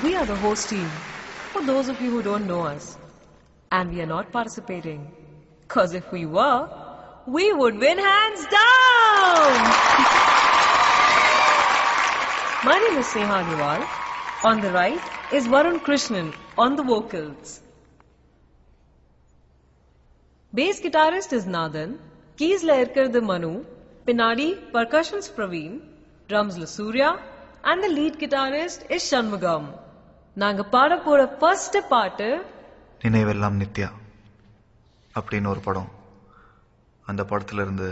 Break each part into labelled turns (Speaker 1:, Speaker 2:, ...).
Speaker 1: We are the host team. For those of you who don't know us, and we are not participating, cause if we were, we would win hands down. My name is Sneha Agarwal. On the right is Varun Krishnan on the vocals. Bass guitarist is Nathan, keys la இருக்கிறது Manu, Pinadi percussions Praveen, drums la Surya, and the lead guitarist is Shanmugam. நாங்க பாட போற first பாட்டு
Speaker 2: நினைவெல்லாம் நித்யா அப்படின்னு ஒரு படம் அந்த படத்துல இருந்து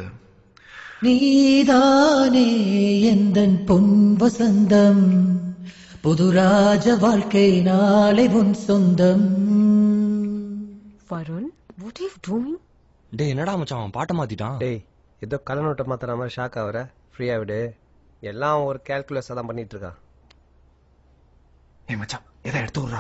Speaker 3: நீதானே எந்தன் பொன் வசந்தம் புது ராஜ வாழ்க்கை நாளை உன் சொந்தம்
Speaker 1: Varun what are you doing
Speaker 4: டேய் என்னடா மச்சான் அவன் பாட்டை மாத்திட்டான்
Speaker 5: டேய் ஏதோ கலநோட்டை மாத்துற மாதிரி ஷாக் ஆகுற ஃப்ரீயா விடு எல்லாம் ஒரு கேல்குலஸா தான் பண்ணிட்டு இருக்கான்
Speaker 2: ஏய் மச்சான் எதை எடுத்து விட்றா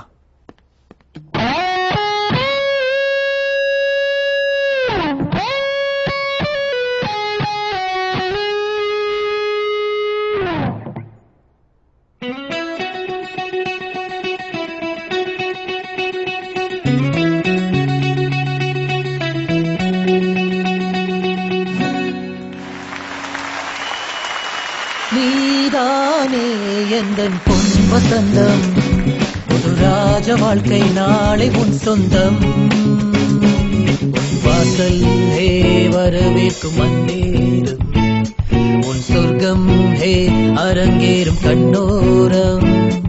Speaker 3: நீதானே எந்தன் பொன் வசந்தம் புது ராஜ வாழ்க்கை நாளை உன் சொந்தம் உன் வாசல் ஹே வரவேற்கும் மண்ணேரும் உன் சொர்க்கம் ஹே அரங்கேறும் கண்ணோரம்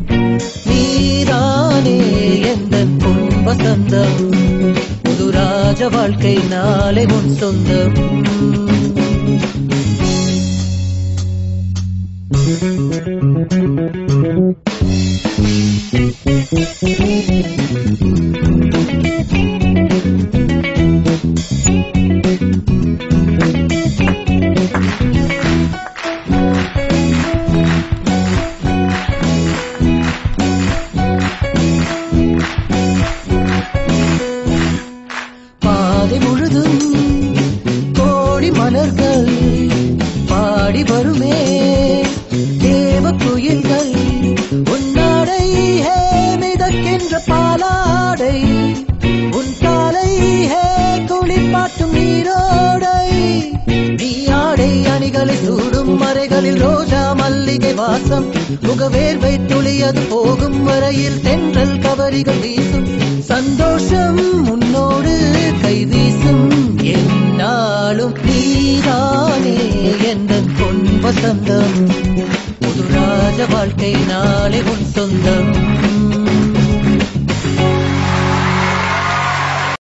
Speaker 3: நீதானே எந்தன் பொன் வசந்தம் புது ராஜ வாழ்க்கை நாளை உன் சொந்தம் பாதை முழுதும் கோடி மலர்கள் பாடி வருமே தேவ குயில்கள் உன்னாடை ஹே மிதக்கின்ற பாலாடை உன் காலை ஹே குளிப்பாட்டும் நீரோடை நீ ஆடை அணிகளை சூடும் மறைகளில் ரோஜா மல்லிகை வாசம் முகவேர்வை துளியது போகும் வரையில் தென்றல் கவரிகள் வீசும் சந்தோஷம் உன்னோடு கை வீசும் என்னாலும் நீதானே எந்த பொன் வசந்தம் புது ராஜ வாழ்க்கை நாளை உன் சொந்தம்